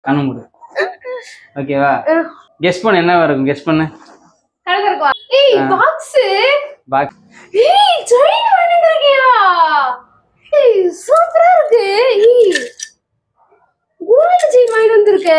கண்ணு மூடு ஓகேவா கெஸ் பண்ணு என்ன இருக்கும் கெஸ் பண்ணு கலக்கறக்கா ஏய் பாக்ஸ் பாக் ஏய் செயின் வாங்கிருக்கியா ஏய் சூப்பரா இருக்கு ஏய் கோல்டு செயின் வாங்கி வந்திருக்க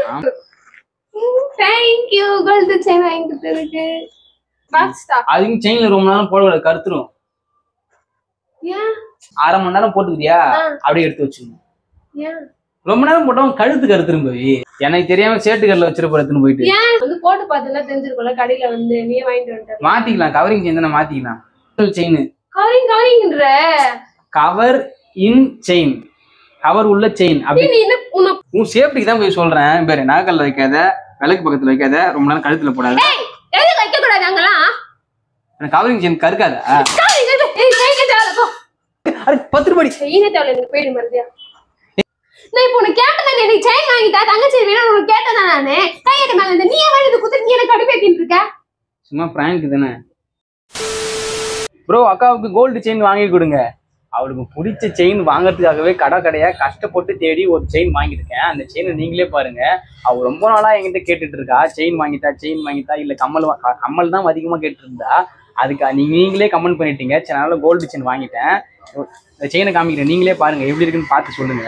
தேங்க் யூ கோல்டு செயின் வாங்கி கொடுத்ததுக்கு பாக்ஸ் தான் அதுவும் செயின்ல ரொம்ப நேரம் போடக்கூடாது கருத்துரும் ஏன் அரை மணி நேரம் போட்டுக்கிறியா ஆ. அப்படியே எடுத்து வச்சுக்கணும் ஏன் ரொம்ப நேரம் போட்டவன் கழுத்து கருத்துரும் போய் எனக்கு தெரியாம சேட்டு கல்ல வச்சிருப்ப எடுத்துன்னு போயிட்டு ஏன் வந்து போட்டு பார்த்தா தெரிஞ்சிருக்கும்ல கடையில வந்து நீ வாங்கிட்டு வந்துட்ட மாத்திக்கலாம் கவரிங் செயின் தானே மாத்திக்கலாம் செயின் கவரிங் கவரிங்ன்ற கவர் இன் செயின் கவர் உள்ள செயின் அப்படி நீ என்ன உன்னை உன் சேஃப்டிக்கு தான் போய் சொல்றேன் பேரு நாகல்ல வைக்காத விளக்கு பக்கத்துல வைக்காத ரொம்ப நேரம் கழுத்துல போடாத ஏய் எதுக்கு வைக்க கூடாது அங்கெல்லாம் எனக்கு கவரிங் செயின் கருக்காத கவரிங் ஏய் செயின் தேவை போ அது பத்து ரூபாய் செயினே தேவை எனக்கு போயிடு மருதியா நான் இப்போ உனக்கு கேட்டதானே எனக்கு செயின் வாங்கிட்டா தங்கச்சி வேணும் உனக்கு கேட்டதா நானு கையெட்டு மேல இருந்து நீ ஏன் வாங்கி குத்து நீ எனக்கு கடுப்பேத்திட்டு இருக்க சும்மா பிராங்க் தானே ப்ரோ அக்காவுக்கு கோல்டு செயின் வாங்கி கொடுங்க அவளுக்கு பிடிச்ச செயின் வாங்குறதுக்காகவே கடை கடையா கஷ்டப்பட்டு தேடி ஒரு செயின் வாங்கியிருக்கேன் அந்த செயினை நீங்களே பாருங்க அவ ரொம்ப நாளா என்கிட்ட கேட்டுட்டு இருக்கா செயின் வாங்கிட்டா செயின் வாங்கிட்டா இல்ல கம்மல் வா- க- கம்மல் தான் அதிகமா கேட்டுட்டு இருந்தா அதுக்கு நீங்க நீங்களே கமெண்ட் பண்ணிட்டீங்க சரி அதனால கோல்டு செயின் வாங்கிட்டேன் இந்த செயினை காமிக்கிறேன் நீங்களே பாருங்க எப்படி இருக்குன்னு பார்த்து சொல்லுங்க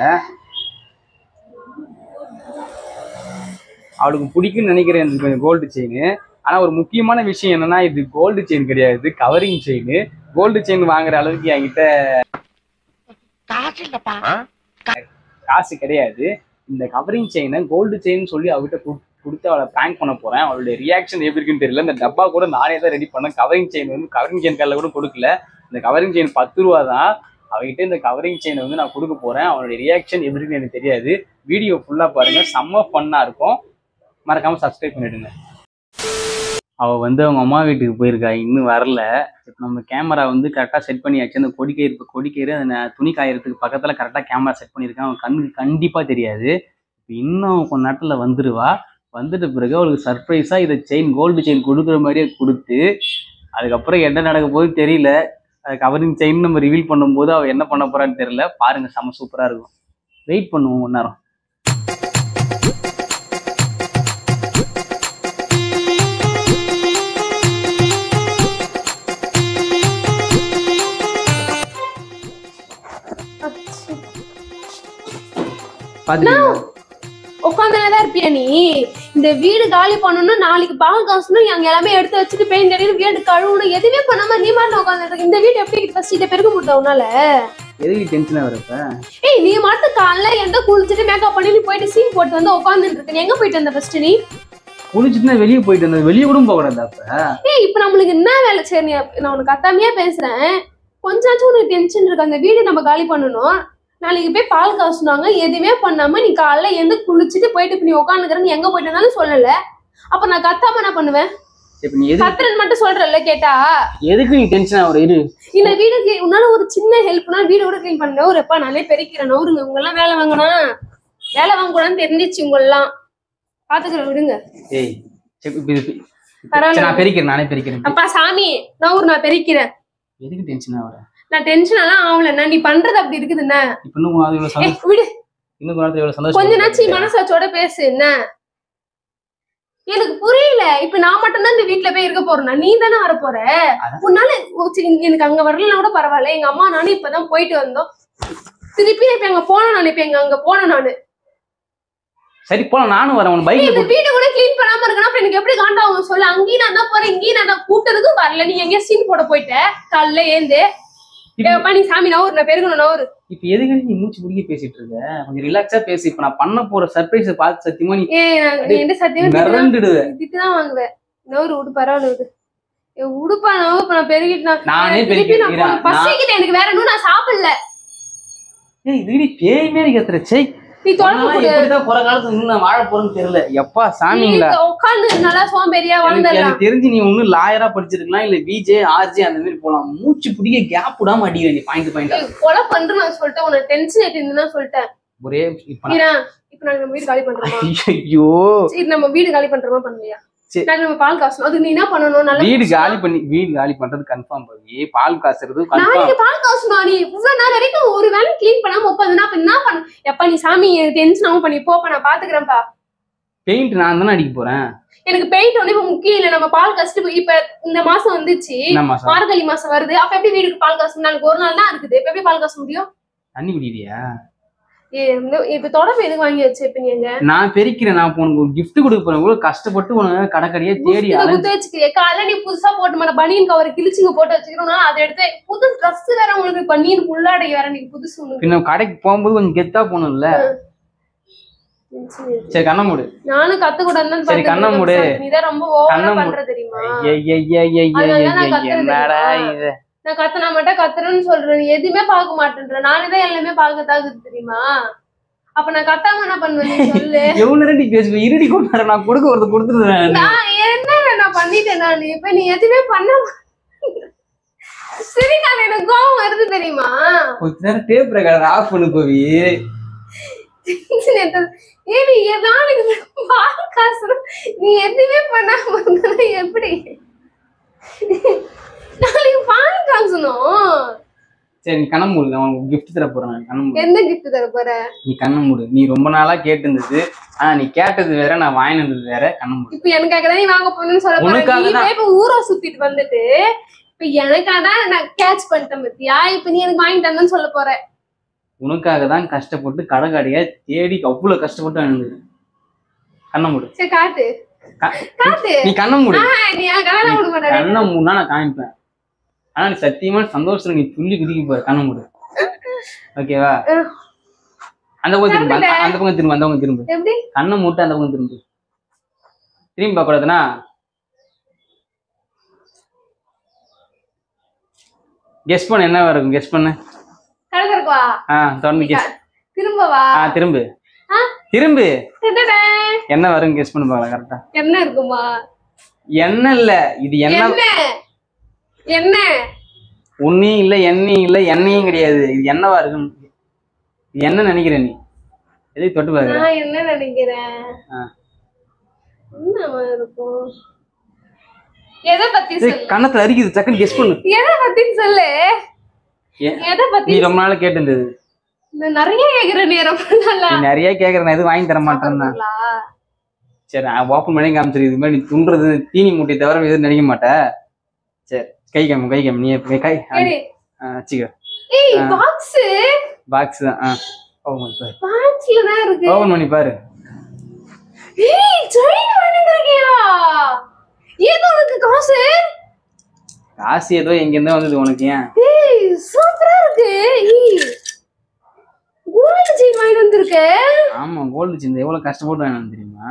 அவளுக்கு பிடிக்கும்னு நினைக்கிறேன் இந்த கோல்டு செயின் ஆனா ஒரு முக்கியமான விஷயம் என்னன்னா இது கோல்டு செயின் கிடையாது கவரிங் செயின் கோல்டு செயின் வாங்குற அளவுக்கு என்கிட்ட காசு கிடையாது இந்த கவரிங் செயினை கோல்டு செயின் சொல்லி அவகிட்ட குடு- கொடுத்து அவளை ப்ராங்க் பண்ண போறேன் அவளுடைய ரியாக்ஷன் எப்படி இருக்குன்னு தெரியல இந்த டப்பா கூட நானே தான் ரெடி பண்ணேன் கவரிங் செயின் வந்து கவரிங் செயின் கல்ல கூட கொடுக்கல இந்த கவரிங் செயின் பத்து ரூபா தான் அவகிட்ட இந்த கவரிங் செயினை வந்து நான் கொடுக்க போறேன் அவனுடைய ரியாக்ஷன் எப்படி இருக்குன்னு எனக்கு தெரியாது வீடியோ ஃபுல்லா பாருங்க செம்ம ஃபன்னா இருக்கும் மறக்காம சப்ஸ்கிரைப் பண்ணிடுங்க அவ வந்து அவங்க அம்மா வீட்டுக்கு போயிருக்கா இன்னும் வரல இப்போ நம்ம கேமரா வந்து கரெக்டாக செட் பண்ணியாச்சு அந்த கொடிக்கயிறு இப்போ கொடிக்கயிறு அந்த ந- துணி காயறதுக்கு பக்கத்தில் கரெக்டாக கேமரா செட் பண்ணியிருக்கேன் அவன் கண்ணுக்கு கண்டிப்பாக தெரியாது இப்போ இன்னும் கொஞ்ச நேரத்தில் வந்துடுவா வந்துட்ட பிறகு அவளுக்கு சர்ப்ரைஸாக இதை செயின் கோல்டு செயின் கொடுக்குற மாதிரியே கொடுத்து அதுக்கப்புறம் என்ன நடக்க போகுது தெரியல அது கவரிங் செயின் நம்ம ரிவீல் பண்ணும்போது அவள் என்ன பண்ண போறான்னு தெரியல பாருங்க செம்ம சூப்பராக இருக்கும் வெயிட் பண்ணுவோம் ஒரு நேரம் பார்த்துட்டீங்களா உட்காந்துதான் இருப்பியா நீ இந்த வீடு காலி பண்ணணும் நாளைக்கு பால் காசணும் அங்க எல்லாமே எடுத்து வச்சுட்டு பெயிண்ட் அடிக்கணும் வீடு கழுவணும் எதுவுமே பண்ணாம நீ மட்டும் உட்காந்து இந்த வீடு எப்படி ஃபர்ஸ்ட் இதை பெருக்க முடியும் உன்னால எதுக்கு டென்ஷனாக வரப்ப ஏய் நீ மட்டும் காலைல எந்த குளிச்சுட்டு மேக்கப் பண்ணி நீ போயிட்டு சீன் போட்டு வந்து உட்காந்துட்டு இருக்க நீ எங்க போயிட்டு வந்த ஃபர்ஸ்ட் நீ குளிச்சுட்டு நான் வெளியே போயிட்டு இருந்தேன் வெளியே கூட போகக்கூடாது அப்ப ஏய் இப்ப நம்மளுக்கு என்ன வேலை சரி நீ நான் உனக்கு அத்தாமையா பேசுறேன் கொஞ்சாச்சும் உனக்கு டென்ஷன் இருக்கு அந்த வீடு நம்ம காலி பண்ணணும் நாளைக்கு போய் பால் காசுனாங்க எதுவுமே பண்ணாம நீ காலைல எந்த குளிச்சுட்டு போயிட்டு இப்ப நீ உட்காந்துக்கிற நீ எங்க போயிட்டு இருந்தாலும் சொல்லல அப்ப நான் கத்தாம என்ன பண்ணுவேன் இப்ப நீ எது கத்துறன்னு மட்டும் சொல்றல கேட்டா எதுக்கு நீ டென்ஷன் ஆகுற இரு இந்த வீடு clean- உன்னால ஒரு சின்ன ஹெல்ப்னா வீடு கூட க்ளீன் பண்ணல ஒரு எப்பா நானே பெருக்கிறேன் நவுருங்க உங்க எல்லாம் வேலை வாங்கணும் வேலை வாங்க கூடாதுன்னு தெரிஞ்சிச்சு உங்க எல்லாம் பாத்துக்கிறேன் விடுங்க ஏய் சரி, இப்ப இது- பரவாயில்ல. சரி, நான் பெருக்கிறேன் நானே பெருக்கிறேன் அப்பா சாமி நவுரு நான் பெருக்கிறேன் எதுக்கு டென்ஷன் ஆகுற நான் டென்ஷன் எல்லாம் ஆகலண்ணா நீ பண்றது அப்படி இருக்குதுண்ணா இப்ப இன்னும் கொஞ்ச நாள் இவ்வளவு ஏய் சந்தோஷம் விடு இன்னும் கொஞ்ச நேரத்துல இவ்வளவு சந்தோஷம் கொஞ்ச நாச்சு மனசாச்சோட பேசு என்ன எனக்கு புரியல இப்ப நான் மட்டும் தான் இந்த வீட்ல போய் இருக்க போறேன் நீ தானே வர போற அதான். உன்னால ஓ, சரி, எனக்கு அங்க வரலன்னா கூட பரவாயில்ல எங்க அம்மா நானும் இப்பதான் போயிட்டு வந்தோம் திருப்பி இப்ப அங்க போனேன் நான் இப்ப எங்க அங்க போனேன் நானு சரி போலாம் நானும் வரேன் உன் நீ பைக்ல இந்த வீடு கூட கிளீன் பண்ணாம இருக்கணும் அப்புறம் எனக்கு எப்படி காண்டாவும் சொல்லு அங்கேயும் நான் தான் போறேன் இங்கேயும் நான் தான் கூட்டத்துக்கும் வரல நீ எங்கேயும் சீன் போட போயிட்ட காலைல ஏந்து ஏப்பா நீ சாமி நவரு நான் பெருகணும் நவரு இப்ப எதுக்கு நீ மூச்சு பிடிக்க பேசிட்டு இருக்க கொஞ்சம் ரிலாக்ஸா பேசு இப்ப நான் பண்ண போற சர்ப்ரைஸ் பார்த்து சத்தியமா நீ ஏ நீ என்ன சத்தியமா திட்டுதான் மிரண்டுடுவ திட்டுதான் வாங்குவேன் நவரு விடு பரவாயில்ல விடு ஏ, உடுப்பா நவரு இப்ப நான் பெருகிட்டு நான் நானே திருப்பி பெருக்கிறேன் நான் இரு, போகணும். பசிக்குது எனக்கு வேற இன்னும் நான் சாப்பிடல ஏய் இதுடி பேய் மாரி கத்துற சே நீ தொடர்பு கொடு எப்படிதான் போற காலத்துல இன்னும் நான் வாழ போறேன்னு தெரியல எப்பா சாமிங்களா உட்காந்து நல்லா சோம்பேறியா எனக்கு வந்துடலாம் எனக்கு தெரிஞ்சு நீ ஒண்ணு லாயரா படிச்சிருக்கலாம் இல்ல பிஜே ஆர்ஜே அந்த மாதிரி போலாம் மூச்சு பிடிக்க கேப் விடாம அடிக்கிற நீ பாயிண்ட் பாயிண்டா ஏய், கொலை பண்றேன்னு நான் சொல்லிட்டேன் உனக்கு டென்ஷன் ஏற்றிருந்தா சொல்லிட்டேன் ஒரே இப்ப நான் மீரா இப்ப நாங்க நம்ம வீடு காலி பண்றோமா ஐயோ சரி நம்ம வீடு காலி பண்றோமா பண்ணலையா சரி. நாங்க நம்ம பால் காசணும் அதுக்கு நீ என்ன பண்ணணும் நல்லா வீடு காலி பண்ணி வீடு காலி பண்றது கன்ஃபார்ம் பவி பால் காசுறது கன்ஃபார்ம் நாளைக்கு பால் காசணும் நீ இவ்வளவு நாள் வரைக்கும் ஒரு வேலை க்ளீன் பண்ணாம உட்காந்துனா அப்ப என்ன பண்ண எப்ப நீ சாமி டென்ஷன் ஆகும் பண்ணி போப்ப நான் பாத்துக்கிறேன்ப்பா பெயிண்ட் நான் தானே அடிக்க போறேன் எனக்கு பெயிண்ட் வந்து இப்ப முக்கியம் இல்ல நம்ம பால் கஷ்டம் இப்ப இந்த மாசம் வந்துச்சு என்ன மாசம் மார்கழி மாசம் வருது அப்ப எப்படி வீட்டுக்கு பால் காசு நாளைக்கு ஒரு நாள் தான் இருக்குது இப்ப எப்படி பால் காசு முடியும் தண்ணி குடிக்கிறியா ஏ, இந்த- இப்ப தொடர்பு எதுக்கு வாங்கி வச்சு இப்ப நீங்க நான் பெருக்கிறேன் நான் இப்ப உனக்கு ஒரு gift கொடுக்க போறேன் இவ்வளவு கஷ்டப்பட்டு உனக்கு கடைக்கடையே தேடி இதை அலைஞ்சு குத்து வச்சுக்கிறிய காலைல நீ புதுசா போட்டு மாட்ட பனியன் கவர் கிழிச்சுங்க போட்டு வச்சுக்கிறோம்னா அதை எடுத்து புது ட்ரெஸ் வேற உங்களுக்கு பனியன் உள்ளாடை வேற நீ புதுசு உனக்கு பின்ன கடைக்கு போகும்போது கொஞ்சம் கெத்தா போகணும்ல சரி கண்ண மூடு நானும் கத்துக்கூடாதுன்னு சரி, கண்ணை மூடு. நீதான் ரொம்ப கண்ணை ஓவரா மூடு. பண்ற தெரியுமா ஐய, ஐய, ஐய, ஐய, ஐய, அதனால நான் ஐய, கத்துறது என்னடா இல்லையா? இது நான் கத்துனா மட்டும் கத்துறேன்னு சொல்றேன் நீ எதுவுமே பார்க்க மாட்டேன்ற நானே தான் எல்லாமே பார்க்க தாக்குது தெரியுமா அப்ப நான் கத்தாம என்ன பண்ணுவேன் நீ சொல்லு எவ்வளவு ரெண்டி பேசுவேன் இருடி கொண்டாட நான் கொடுக்க ஒருத்த கொடுத்துருவேன் நான் என்ன நான் பண்ணிட்டேன் நான் இப்ப நீ எதுவுமே பண்ண மாட்டேன்ற. சரி நான் எனக்கு கோவம் வருது தெரியுமா கொஞ்ச நேரம் டேப் ரெக்கார்டர் ஆஃப் பண்ணு போவி tension எடுத்தது. ஏய் நீ ஏதாவது பால் காசு நீ எதுவுமே பண்ணாம இருந்தா எப்படி நாளைக்கு பால் காசணும் சரி நீ கண்ண மூடு நான் உனக்கு gift தர போறேன் நான் கண்ண மூடு எந்த gift தர போற நீ கண்ண மூடு நீ ரொம்ப நாளா கேட்டு இருந்தது ஆனா நீ கேட்டது வேற நான் வாங்கினது வந்தது வேற கண்ண மூடு இப்ப எனக்காக தான் நீ வாங்க போகணும்னு சொல்ல போற உனக்காக நீ தான். இப்ப ஊரை சுத்திட்டு வந்துட்டு இப்ப எனக்காக தான் நான் கேட்ச் பண்ணிட்டேன் பத்தியா இப்ப நீ எனக்கு வாங்கி தந்தேன்னு சொல்ல போற உனக்காக தான் கஷ்டப்பட்டு கடை கடையா தேடி அவ்வளவு கஷ்டப்பட்டு வாங்கினது கண்ண மூடு சரி காட்டு க- காட்டு நீ கண்ண மூடு ஆஹ், நீ எனக்காக நான் விட மாட்டேன் கண்ணை மூடுனா நான் காமிப்பேன் ஆனா நீ சத்தியமா சந்தோஷத்துல நீ துள்ளி குதிக்க போற கண்ணை மூடு ஓகேவா அஹ். அந்த பக்கம் திரும்ப அந்த- அந்த பக்கம் திரும்ப அந்த பக்கம் திரும்ப எப்படி கண்ணை மூட்டு அந்த பக்கம் திரும்ப திரும்பி பார்க்க கூடாதுனா கெஸ் பண்ணு என்ன இருக்கும் கெஸ் பண்ணு கலக்கறக்கா ஆ தொடர்ந்து கெஸ் திரும்ப வா ஆ திரும்பு ஆ? திரும்பு டடடே. என்ன வரும் கெஸ் பண்ணி பார்க்கலாம் கரெக்டா என்ன இருக்குமா என்ன இல்ல இது என்ன என்ன என்ன உன்னையும் இல்ல எண்ணெயும் இல்ல எண்ணெயும் கிடையாது இது என்னவா இருக்கும் இது என்ன நினைக்கிற நீ எதையும் தொட்டு பாக்குற நான் என்ன நினைக்கிறேன் ஆ. என்னவா இருக்கும் எதை பத்தி ஏய், சொல்லு கன்னத்துல அரிக்குது டக்குன்னு கெஸ் பண்ணு எதை பத்தி சொல்லு ஏன்? எதை பத்தி நீ ரொம்ப நாள் கேட்டு இருந்தது நான் நிறைய கேக்குற நேரம் நல்லா நீ நிறைய கேக்குற நான் எதுவும் வாங்கி தர மாட்டேன்னா சரி நான் ஓப்பன் பண்ணி காமிச்சிரு இது மாதிரி நீ துண்டுறது தீனி மூட்டை தவிர வேற எதுவும் நினைக்க மாட்டே சரி கை காமி கை காமி நீ கை கை சரி ஆ, வச்சுக்க ஏய் பாக்ஸ் பாக்ஸ் தான் ஆ ஓப்பன் பண்ணி பாரு பாக்ஸ்ல தான் இருக்கு ஓப்பன் பண்ணி பாரு ஏய் செயின் வாங்கிட்டு இருக்கியா ஏதோ உனக்கு காசு காசு ஏதோ எங்க இருந்தா வந்தது உனக்கு ஏன் ஏய் சூப்பரா இருக்கு ஏய் கோல்டு செயின் வாங்கிட்டு வந்திருக்க ஆமா கோல்டு சிந்த எவ்வளவு கஷ்டப்பட்டு வேணும் தெரியுமா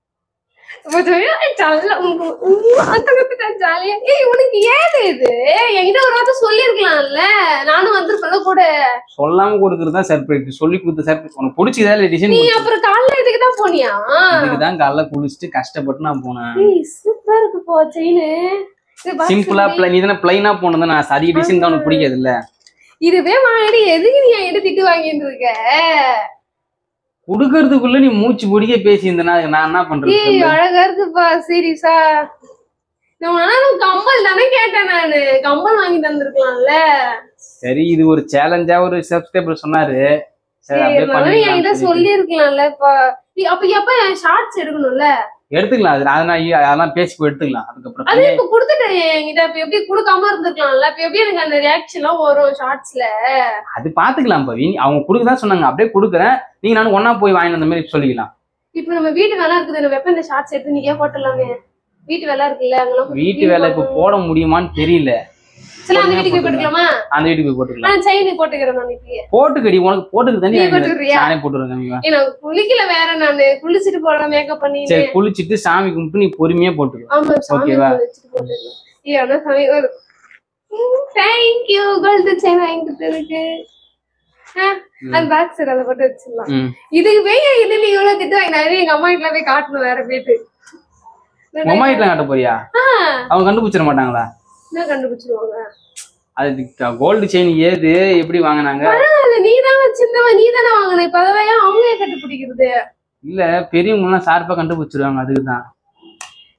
ஜாலியா ஏய் உனக்கு ஏது இது என்கிட்ட ஒரு வார்த்தை சொல்லிருக்கலாம்ல நானும் வந்திருப்பேன்ல கூட சொல்லாம கொடுக்கறது தான் சர்ப்ரைஸ் சொல்லி கொடுத்த சர்ப்ரைஸ் உனக்கு பிடிச்சதா இல்ல டிசைன் நீ அப்புறம் காலைல இதுக்கு தான் போனியா இதுக்கு தான் காலைல குளிச்சுட்டு கஷ்டப்பட்டு நான் போனேன் ஏய் சூப்பரா இருக்கு போ செயின் சிம்பிளா பிளை நீ தானே பிளைனா போனது நான் அதிக டிசைன் தான் உனக்கு பிடிக்காது இல்ல இதுவே வாங்கிட்டு எதுக்கு நீ என்கிட்ட திட்டு வாங்கிட்டு இருக்க கொடுக்கறதுக்குள்ள நீ மூச்சு பிடிக்க பேசியிருந்தனா நான் என்ன பண்றது ஏய் சொல்லு? அழகா இருக்குப்பா சீரியஸா நான் ஆனா நான் கம்பல் தானே கேட்டேன் நானு கம்பல் வாங்கி தந்திருக்கலாம்ல சரி இது ஒரு சேலஞ்சா ஒரு சப்ஸ்கிரைபர் சொன்னாரு சரி சரி, அப்படியே இருந்தாலும் நீ என்கிட்ட பண்ணிக்கலாம் சொல்லி இருக்கலாம்ல இப்ப நீ- அப்ப எப்ப ஷார்ட்ஸ் எடுக்கணும்ல எடுத்துக்கலாம் அது அதெல்லாம் ஐயோ, அதெல்லாம் பேசி போய் எடுத்துக்கலாம் அதுக்கப்புறம் அது இப்ப கொடுத்துட்டேன் என்கிட்ட இப்ப எப்படி கொடுக்காம இருந்திருக்கலாம்ல இப்ப எப்படி எனக்கு அந்த ரியாக்ஷன் எல்லாம் வரும் ஷார்ட்ஸ்ல அது பாத்துக்கலாம் பவி அவங்க கொடுக்க தான் சொன்னாங்க அப்படியே கொடுக்குறேன் நீங்க நானும் ஒண்ணா போய் வாங்கிட்டு வந்த மாதிரி சொல்லிக்கலாம் இப்ப நம்ம வீட்டு வேலை இருக்குது நம்ம எப்ப இந்த ஷார்ட்ஸ் எடுத்து நீங்க போட்டுடலாமே வீட்டு வேலை இருக்குல்ல அங்கெல்லாம் போய் வீட்டு வேலை இப்ப போட முடியுமான்னு தெரியல சரி அந்த வீட்டுக்கு போய் போட்டுக்கலாமா அந்த வீட்டுக்கு போய் போட்டுக்கலாம் நான் செயின் போட்டுக்கிறேன் நான் இப்பயே போட்டுக்கடி உனக்கு போட்டுக்கு தண்ணி நீ வாங்கி போட்டுக்கிறியா? நானே போட்டுருவேன் கம்மியா ஏய், நான் குளிக்கல வேற நானு குளிச்சுட்டு போறேன் மேக்கப் பண்ணி சரி குளிச்சுட்டு சாமி கும்பிட்டு நீ பொறுமையா போட்டுக்கோ ஆமா சாமி ஓகேவா? வச்சுட்டு போட்டுக்கலாம் ஏய் ஆனா சாமி ஒரு தேங்க்யூ கோல்டு செயின் வாங்கி கொடுத்ததுக்கு ஆ, அந்த பேக் சைடு அதை போட்டு வச்சிடலாம் ம் இதுக்கு போய் இது நீ இவ்வளவு திட்டு வாங்கினாரு எங்க அம்மா வீட்டுல போய் காட்டணும் வேற போயிட்டு உங்க அம்மா வீட்டுல காட்ட போறியா ஆ, அவங்க கண்டுபிடிச்சிட மாட்டாங்களா என்ன கண்டுபிடிச்சிருவாங்க அது கோல்டு செயின் ஏது எப்படி வாங்கினாங்க அது நீ தான் வச்சிருந்தவ நீ தானே வாங்கின இப்ப அதெல்லாம் அவங்களே கண்டுபிடிக்கிறது இல்ல பெரியவங்க எல்லாம் சார்பா கண்டுபிடிச்சிருவாங்க அதுக்குதான்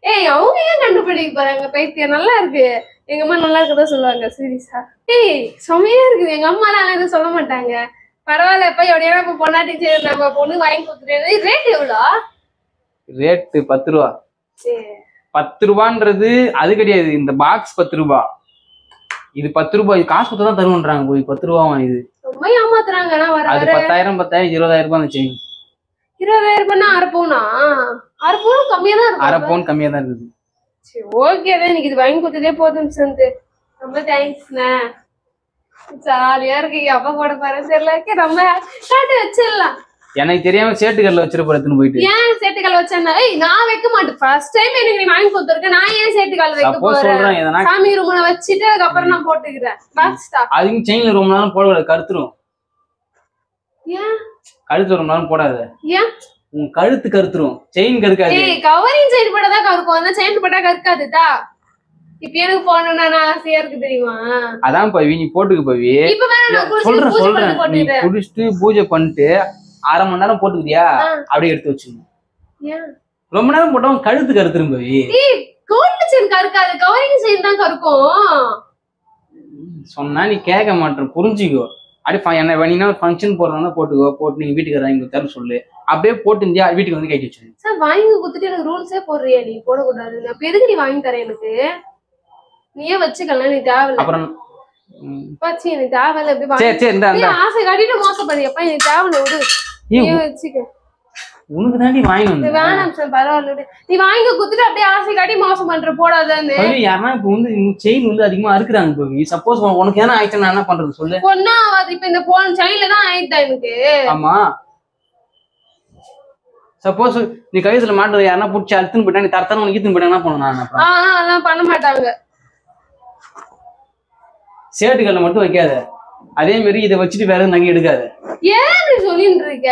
ஏய் அவங்க ஏன் கண்டுபிடிக்க போறாங்க பைத்தியம் நல்லா இருக்கு எங்க அம்மா நல்லா இருக்கதா சொல்லுவாங்க சீரியஸா ஏய் செம்மையா இருக்குது எங்க அம்மா எல்லாம் எதுவும் சொல்ல மாட்டாங்க பரவாயில்ல இப்ப எப்படியா நம்ம பொண்டாட்டி சரி நம்ம பொண்ணு வாங்கி கொடுத்துட்டு ரேட் எவ்வளோ ரேட்டு பத்து ரூபா சரி பத்து ரூபான்றது அது கிடையாது இந்த பாக்ஸ் பத்து ரூபா இது பத்து ரூபாய் இது காசு கொடுத்தா தான் தருவன்றாங்க போய் பத்து ரூபா இது ரொம்ப ஏமாத்துறாங்க ஆனா வர அது வர பத்தாயிரம் பத்தாயிரம் இருபதாயிரம் ரூபாய் அந்த செயின் இருபதாயிரம் ரூபாய்னா அரை பவுனா அரை பவுன் கம்மியா தான் அரை இருக்கும் பவுன் கம்மியா தான் இருக்குது சரி ஓகே தான் எனக்கு இது வாங்கி கொடுத்ததே போதும் சந்து ரொம்ப தேங்க்ஸ்ண்ணே ஜாலியா இருக்கு அப்பா போட பாரு தெரியல okay, ரொம்ப காட்டு வச்சிடலாம் எனக்கு தெரியாம சேட்டுக்கல்ல வச்சிருப்பேன் போயிட்டு ஏன் சேட்டுக்கால் வச்சேன்னா ஏய் நான் வைக்க மாட்டேன் ஃபர்ஸ்ட் டைம் எனக்கு நீ வாங்கி கொடுத்துருக்க நான் ஏன் சேட்டுக்கால் வைக்க சப்போஸ் போறேன் சொல்றேன் எதனா சாமி ரூம்ல வச்சுட்டு அதுக்கப்புறம் நான் போட்டுக்கிறேன் பாக்ஸ் தான் அதுவும் செயின்ல ரொம்ப நேரம் போடக்கூடாது கருத்துரும் ஏன் கழுத்து ரொம்ப நேரம் போடாத ஏன் உன் கழுத்து கருத்துரும் செயின் கருக்காது ஏய் கவரிங் செயின் போட்டா தான் கருக்கும் அந்த செயின் போட்டா கருக்காதுதா இப்ப எனக்கு போகணும்னா நான் ஆசையா இருக்கு தெரியுமா அதான் பவி நீ போட்டுக்க பவி இப்ப வேணா நான் குளிச்சு சொல்றேன் பூஜை சொல்றேன் பண்ணி நீ போட்டுக்கிறேன் குடிச்சிட்டு பூஜை பண்ணிட்டு அரை மணி நேரம் போட்டுக்கிறியா ஆ. அப்படியே எடுத்து வச்சுக்கணும் ஏன் ரொம்ப நேரம் போட்டவன் கழுத்து கருத்துரும் பவி ஏய் கோல்டு செயின் கருக்காது கவரிங் செயின் தான் கருக்கும் சொன்னா நீ கேட்க மாட்டேன் புரிஞ்சுக்கோ அப்படி ஃப- என்ன வேணா ஒரு ஃபங்க்ஷன் போறதா போட்டுக்கோ போட்டு நீங்க வீட்டுக்கு வராங்க தர சொல்லு அப்படியே போட்டு இருந்தியா வீட்டுக்கு வந்து கட்டி வச்சிருங்க சார் வாங்கி கொடுத்துட்டு எனக்கு ரூல்ஸே போடுறியா நீ போடக்கூடாது அப்ப எதுக்கு நீ வாங்கி தர எனக்கு நீயே வச்சுக்கலாம் நீ தேவையில்ல அப்புறம் ம், பாச்சி எனக்கு தேவையில்ல எப்படி வாங்கி சரி சரி இந்த நீ ஆசை காட்டிட்டு மோசப்படுறியப்பா எனக்கு தேவையில்ல விடு நீயே வச்சுக்க உனக்கு தாண்டி வாங்கி இது வந்தேன் வேணாம் சார் பரவாயில்ல விடு. நீ வாங்கி கொடுத்துட்டு அப்படியே ஆசை காட்டி மோசம் பண்ற போடாதான்னு பவி யாருன்னா இப்போ வந்து செயின் வந்து அதிகமா அறுக்குறாங்க பவி சப்போஸ் உனக்கு ஏன்னா ஆயிடுச்சு நான் என்ன பண்றது சொல்லு ஒன்னா ஆகாது இப்ப இந்த போன் சைன்ல தான் ஆயிடுதா எனக்கு ஆமா சப்போஸ் நீ கழுத்துல மாட்டுறது யாருன்னா பிடிச்சி அழுத்துன்னு போயிட்டா நீ தரத்தான உனக்கு ஈத்துன்னு போயிட்டா என்ன பண்ணணும் நான் அப்புறம் ஆஹ் அதெல்லாம் பண்ண மாட்டாங்க சேட்டுக்கல்ல மட்டும் வைக்காத அதே மாதிரி இதை வச்சுட்டு வேற எதுவும் நகை எடுக்காத ஏன் இப்படி சொல்லிட்டு இருக்க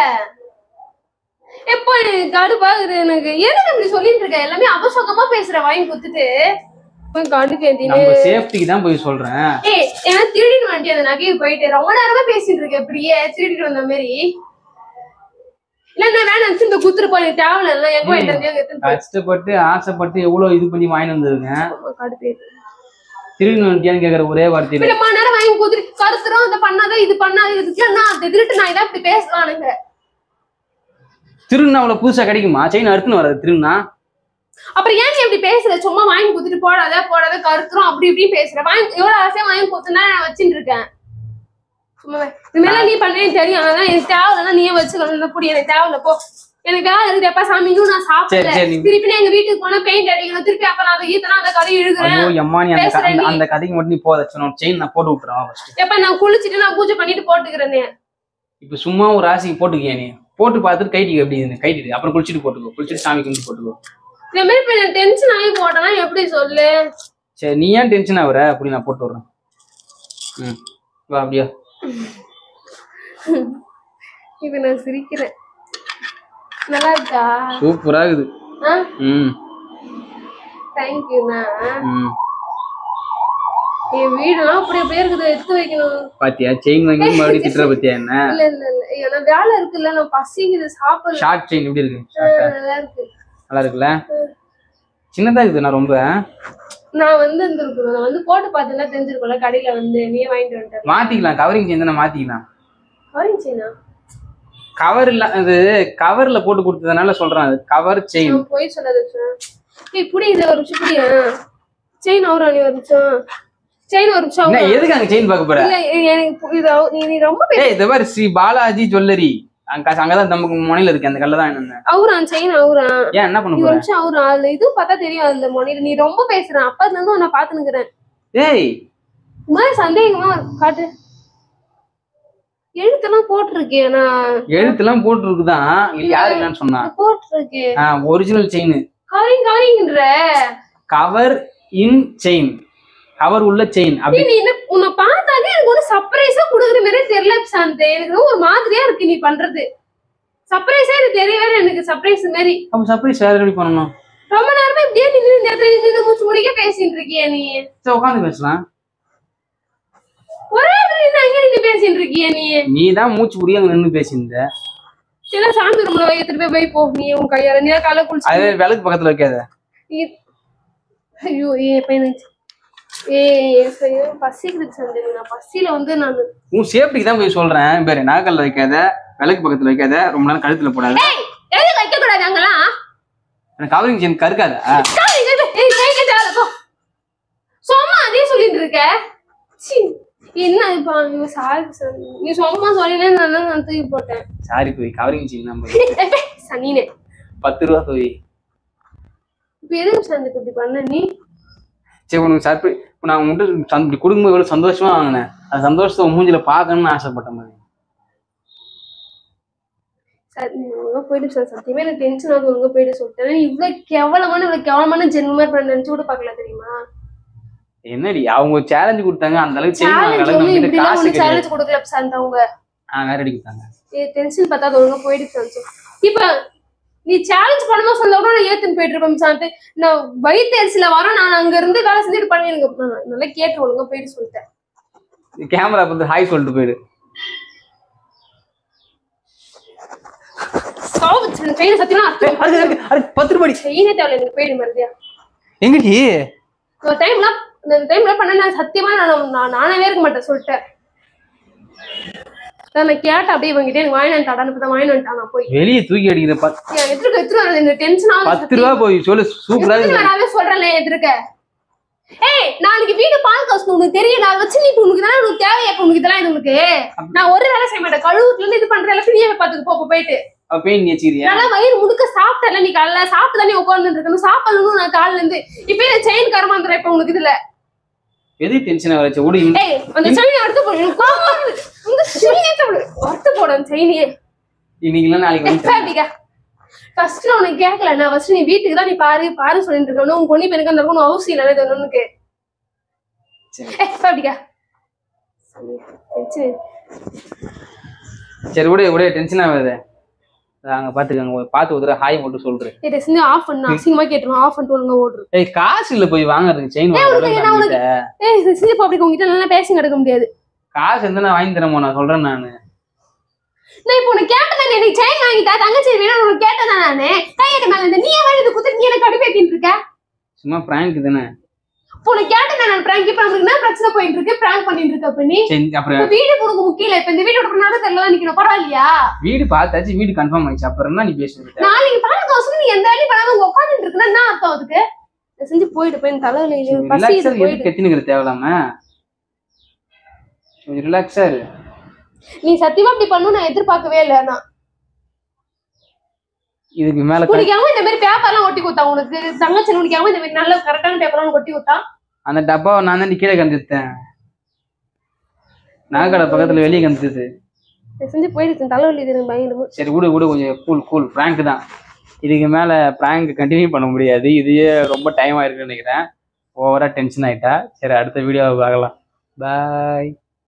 எப்போ எனக்கு கடுப்பாகுது எனக்கு எதுக்கு இப்படி சொல்லிட்டு இருக்க எல்லாமே அபசகமா பேசுற வாங்கி குத்துட்டு போய் கடுக்கு ஏத்தினு நம்ம சேஃப்டிக்கு தான் போய் சொல்றேன் ஏய் ஏன்னா திருடிட்டு வந்துட்டு அந்த நகையை போயிட்டு ரொம்ப நேரமா பேசிட்டு இருக்க இப்படியே திருடிட்டு வந்த மாதிரி இல்ல நான் வேணாம் இந்த குத்துரு போய் எனக்கு தேவையில்ல எல்லாம் எங்க போயிட்டு இருந்தேன், அங்க எடுத்துட்டு போய். கஷ்டப்பட்டு ஆசைப்பட்டு எவ்வளவு இது பண்ணி வாங்கிட்டு வந்திருக்கேன் ரொம்ப கடுப்பேத்து. திரும்பி வந்துட்டியான்னு கேக்குற ஒரே வார்த்தையில இப்ப நம்ம நேரம் வாங்கி குத்துரு கருத்துறோம் அதை பண்ணாத இது பண்ணாத இதுக்கு நான் அந்த திருட்டு நான் இதான் இப்படி பேசலானுங்க திருநா அவ்வளவு புதுசா கிடைக்குமா செயின் அறுத்துன்னு வராது திருநா அப்புறம் ஏன் நீ இப்படி பேசுற சும்மா வாங்கி குத்துட்டு போடாத போடாத கருத்துறோம் அப்படி இப்படி பேசுற வாங்கி எவ்வளவு ஆசையா வாங்கி குத்துனா நான் வச்சுட்டு இருக்கேன் சும்மா இது மேல நீ பண்றேன்னு தெரியும் அதான் எனக்கு தேவையில்லைன்னா நீயே வச்சுக்கணும் புடி எனக்கு தேவையில்ல போ எனக்கு வேலை இருக்குது எப்ப சாமி இன்னும் நான் சரி சாப்பிடல சரி நீ திருப்பி நான் எங்க வீட்டுக்கு போனா பெயிண்ட் அடிக்கணும் திருப்பி அப்ப நான் அதை ஈத்தனா அந்த கடையை இழுக்கிறேன் ஐயோ அம்மா நீ அந்த க- பேசுற அந்த- நீ. அந்த கதைக்கு மட்டும் நீ போத சொன்ன செயின் நான் போட்டு விட்டுறேன் ஃபர்ஸ்ட் எப்ப நான் குளிச்சுட்டு நான் பூஜை பண்ணிட்டு போட்டுக்கிறேனே இப்ப சும்மா ஒரு ராசிக்கு போட்டுக்கியா நீ போட்டு பார்த்துட்டு கைட்டிக்கு எப்படி இதுன்னு கைட்டிட்டு அப்புறம் குளிச்சுட்டு போட்டுக்கோ குளிச்சுட்டு சாமி கும்பிட்டு போட்டுக்கோ இந்த மாதிரி இப்ப நான் டென்ஷன் ஆகி போட்டேன்னா எப்படி சொல்லு சரி நீ ஏன் டென்ஷன் ஆகுற அப்படி நான் போட்டு விடுறேன் ம் வா அப்படியா இப்ப நான் சிரிக்கிறேன் நல்லா இருக்கா சூப்பரா இருக்குது ஆ ம் தேங்க்யூண்ணா ம் என் வீடெல்லாம் அப்படி அப்படியே இருக்குது எடுத்து வைக்கணும் பாத்தியா செயின் வாங்கி மறுபடியும் திட்டுற பத்தியா என்ன இல்ல இல்ல இல்ல ஏன்னா வேலை இருக்குல்ல நான் பசிக்குது சாப்பிடல ஷார்ட் செயின் எப்படி இருக்கு ஷார்ட்டா நல்லா இருக்கு நல்லா இருக்குல்ல சின்னதா இருக்குது நான் ரொம்ப நான் வந்து இருந்திருக்கணும் நான் வந்து போட்டு பார்த்தேன்னா தெரிஞ்சிருக்கும்ல கடையில வந்து நீயே வாங்கிட்டு வந்துட்டேன் மாத்திக்கலாம் கவரிங் செயின் தானே மாத்திக்கலாம் வாங்கிச்சேனா கவர் இல்ல அது கவர்ல போட்டு கொடுத்ததுனால சொல்றேன் அது கவர் செயின் நான் போய் சொல்லாத ஏய் புடி இது ஒரு நிமிஷம் புடியா செயின் அவரா நீ ஒரு நிமிஷம் செயின் ஒரு நிமிஷம் என்ன அவரா. எதுக்கு அங்க செயின் பார்க்க போற இல்ல எனக்கு பு- இது அவ- நீ நீ ரொம்ப பே- ஏய் இந்த மாதிரி ஸ்ரீ பாலாஜி ஜுவல்லரி அங்க அங்கதான் நமக்கு முனையில இருக்கு அந்த கல்ல தான் என்ன அவரா செயின் அவரா ஏன் என்ன பண்ண நீ ஒரு போற நிமிஷம் அவரா அதுல இது பார்த்தா தெரியும் அதுல மொழியில நீ ரொம்ப பேசுற அப்பத்துல இருந்து உன்னை பாத்து நிக்கிறேன் ஏய் இந்த மாதிரி சந்தேகமா இருக்கு. காட்டு எழுத்தெல்லாம் போட்டிருக்கேன் நான் எழுத்துலாம் போட்டுருக்குதான் இல்ல யாரு என்னன்னு சொன்னா போட்டிருக்கேன் ஒரிஜினல் செயின் கவரிங் கவரிங்ன்ற கவர் இன் செயின் கவர் உள்ள செயின் அப்படி நீ என்ன உன்னை பார்த்தாலே எனக்கு ஒரு சர்ப்ரைஸா குடுக்குற மாதிரியே தெரியல சாந்தே எனக்கு ரொம்ப ஒரு மாதிரியா இருக்கு நீ பண்றது சர்ப்ரைஸா எனக்கு தெரியவே இல்லை எனக்கு சர்ப்ரைஸ் மாதிரி அப்ப சர்ப்ரைஸ் வேற எப்படி பண்ணணும் ரொம்ப நேரமா இப்படியே நின்று இந்த இடத்துல நின்று மூச்சு முடிக்க பேசிட்டு இருக்கிய நீ சரி உட்காந்து பேசலாம் ஒரே இடத்துல நின்று அங்கே நின்று பேசிட்டு இருக்கிய நீ நீ தான் மூச்சு புரிய அங்க நின்னு பேசியிருந்த சில சாமி ரூம்ல எடுத்துட்டு போய் போய் போ நீ உன் கையால நீ தான் காலை குளிச்சு அதே விளக்கு பக்கத்துல வைக்காத இ- ஐயோ ஏ பையன் ஏ ஐயோ பசிக்குது சந்திரன் நான் பசியில வந்து நான் உன் சேஃப்டிக்கு தான் போய் சொல்றேன் பேரு நாகல்ல வைக்காத விளக்கு பக்கத்துல வைக்காத ரொம்ப நேரம் கழுத்துல போடாத ஏய் எதுக்கு வைக்க கூடாது அங்கெல்லாம் எனக்கு கவரிங் செயின் கருக்காத கால் எங்க இருக்கு? ஏய், கை கை தேவை போ. சும்மா அதே சொல்லிட்டு இருக்க சீ, என்ன இப்ப ஐயோ, sorry சார். நீ சும்மா சொல்லினே நான் தான் நான் தூக்கி போட்டேன் சாரி போய் கவரிங் செயின் நம்ம ஏய், ஏய், சனினே பத்து ரூபா போய் இப்ப எதுக்கு சார் இப்படி பண்ண நீ சரி உனக்கு சர்ப்ரை நான் உங்கள்கிட்ட சந்~ இப்படி கொடுக்கும்போது எவ்வளவு சந்தோஷமா வாங்கினேன் அந்த சந்தோஷத்தை உன் மூஞ்சில பார்க்கணும்னு ஆசைப்பட்டேன் மாதிரி சார் நீ ஒழுங்கா போயிட்டு சார் சத்தியமே எனக்கு டென்ஷன் ஆகுது ஒழுங்கா போயிட்டு சொல்லிட்டேன் நீ இவ்வளவு கேவலமான இவ்வளவு கேவலமான ஜென்மமா இருப்ப நினைச்சு கூட பார்க்கல தெரியுமா என்னடி அவங்க ஒரு சேலஞ்சு கொடுத்தாங்க அந்த அளவுக்கு செயின் சேலஞ்ச் வாங்க ஒண்ணு இப்படி எல்லாம் காசு ஒண்ணு கிடையாது சேலஞ்ச் கொடுக்கல சார் அவங்க ஆ வேற அடி கொடுத்தாங்க டென்ஷன் பார்த்தா அது ஒழுங்கா போயிட்டு சார் இப்ப நீ சேலஞ்ச் பண்ணணும் சொல்ல கூட நான் ஏத்துன்னு போயிட்டு இருப்பேன் சார்ட்டு நான் வயிற்றுல வரேன் நான் அங்க இருந்து வேலை செஞ்சுட்டு பண்ணி எனக்கு நான் நல்லா கேட்டு ஒழுங்கா போயிட்டு சொல்லிட்டேன் கேமரா பார்த்து ஹாய் சொல்லிட்டு போயிடு செயின் சத்தியமா அர்த்தம் அடுத்து, அடுத்து, அடுத்து, பத்து ரூபாய் செயினே தேவையில்ல எனக்கு போயிடு மருதியா எங்கடி ஒரு டைம்லாம் இந்த டைம்ல பண்ண நான் சத்தியமா நான் நான் நானாவே இருக்க மாட்டேன் சொல்லிட்டேன் அதான் நான் கேட்டேன் அப்படியே இவங்கிட்ட எனக்கு வாங்கினு தடான்னு பார்த்தா வாங்கினு வந்துட்டான் நான் போய் வெளியே தூக்கி அடிக்கிற பத்து என் எதிர்க்க எதிர்க்க இந்த டென்ஷன் ஆகுது பத்து ரூபா போய் சொல்லு சூப்பரா எத்தனை இருக்கு வேணாவே சொல்றேன்ல எதிர்க்க ஏய் நாளைக்கு வீடு பால் காசு உனக்கு தெரியல அதை வச்சு நீ இப்ப உனக்கு தானே உனக்கு தேவையா இப்ப உனக்கு இதெல்லாம் இது உனக்கு நான் ஒரு வேலை செய்ய மாட்டேன் கழுவுல இருந்து இது பண்ற எல்லாம் நீயே பாத்துக்கு போ போ போயிட்டு அவ பெயின் நீ வச்சுக்கிறியா நல்லா வயிறு முடுக்க சாப்பிட்டல நீ காலைல சாப்பிட்டு தானே உட்கார்ந்து இருக்கணும் சாப்பிடணும் நான் காலைல இருந்து இப்ப இந்த செயின் கரமாந்திரம் இப்ப உனக்கு இதுல எது டென்ஷன் வச்சு விடு இந்த- ஏய் அந்த செயினை அடுத்து போடு எனக்கு கோவமா வருது. இந்த செயினை போடு அடுத்து போடு அந்த செயினையே இன்னைக்கு இல்ல நாளைக்கு வந்து அப்படிக்கா ஃபர்ஸ்ட் நான் உனக்கு கேட்கல நான் ஃபர்ஸ்ட் நீ வீட்டுக்கு தான் நீ பாரு பாரு சொல்லிட்டு இருக்கணும் உன் பொண்ணு எனக்கு அந்த இருக்கணும் அவசியம் இல்லை இது ஒண்ணுக்கு சரி. ஏ அப்படிக்கா சரி சரி விடு விடு டென்ஷன் ஆகாத அங்க பாத்துக்கங்க பாத்து ஒரு தடவை ஹாய் மட்டும் சொல்றேன் இதை செஞ்சு ஆஃப் பண்ணு அசிங்கமா கேட்டுரும் ஆஃப் பண்ணிட்டு ஒழுங்கா ஓடுரு ஏய் காசு இல்ல போய் வாங்குறதுக்கு செயின் உனக்கு நான் வாங்குறது ஏய் இது செஞ்சு இப்போ அப்படி உங்ககிட்ட நல்லா பேசி கிடக்க முடியாது காசு இருந்தா நான் வாங்கி தரேன் நான் சொல்றேன் நானு நான் இப்போ உனக்கு கேட்டதான் எனக்கு செயின் வாங்கிட்டா தங்கச்சி வேணும் உனக்கு கேட்டதான் நானு கையக்க மேல இந்த நீ ஏன் வாங்கி குத்து நீ எனக்கு கடுப்பேத்திட்டு இருக்க சும்மா பிராங்க் தானே இப்போ உனக்கு கேட்டதான் நான் பிராங்க் இப்ப நமக்கு என்ன பிரச்சனை போயிட்டு இருக்கு பிராங்க் பண்ணிட்டு இருக்க அப்ப நீ சரி அப்புறம் இப்ப வீடு உனக்கு முக்கியம் இல்ல இப்ப இந்த வீடு உனக்கு நடு தெரியல நிக்கணும் பரவாயில்லையா வீடு பார்த்தாச்சு வீடு கன்ஃபார்ம் ஆயிடுச்சு அப்புறம் என்ன நீ பேசுறது நாளைக்கு பாருங்க அவசரம் நீ எந்த வேலையும் பண்ணாம இங்க உட்காந்துட்டு இருக்குன்னா என்ன அர்த்தம் அதுக்கு இதை செஞ்சு போயிட்டு போய் தலையில பசி இது ரிலாக்ஸா போயிட்டு எதுக்கு கத்தினுக்கிற தேவையில்லாம கொஞ்சம் ரிலாக்ஸா இரு நீ சத்தியமா இப்படி பண்ணு நான் எதிர்பார்க்கவே இல்லை நான் இதுக்கு மேல க- குடிக்காம இந்த மாதிரி பேப்பர்லாம் ஒட்டி கொடுத்தா உனக்கு தங்கச்சி குடிக்காம இந்த மாதிரி நல்ல கரெக்டான பேப்பர்லாம் ஒட்டி கொடுத்தா அந்த டப்பாவை நான் தான் கீழே கந்துட்டேன் நகைக்கடை பக்கத்துல வெளியே கந்துது இதை செஞ்சு போயிடுச்சு தலைவலி இது எனக்கு பயங்கரமா சரி விடு விடு கொஞ்சம் கூல் கூல் பிராங்க் தான் இதுக்கு மேல பிராங்க் கண்டினியூ பண்ண முடியாது இதுவே ரொம்ப டைம் ஆயிருக்குன்னு நினைக்கிறேன் ஓவரா டென்ஷன் ஆயிட்டா சரி அடுத்த வீடியோவை பார்க்கலாம் பாய்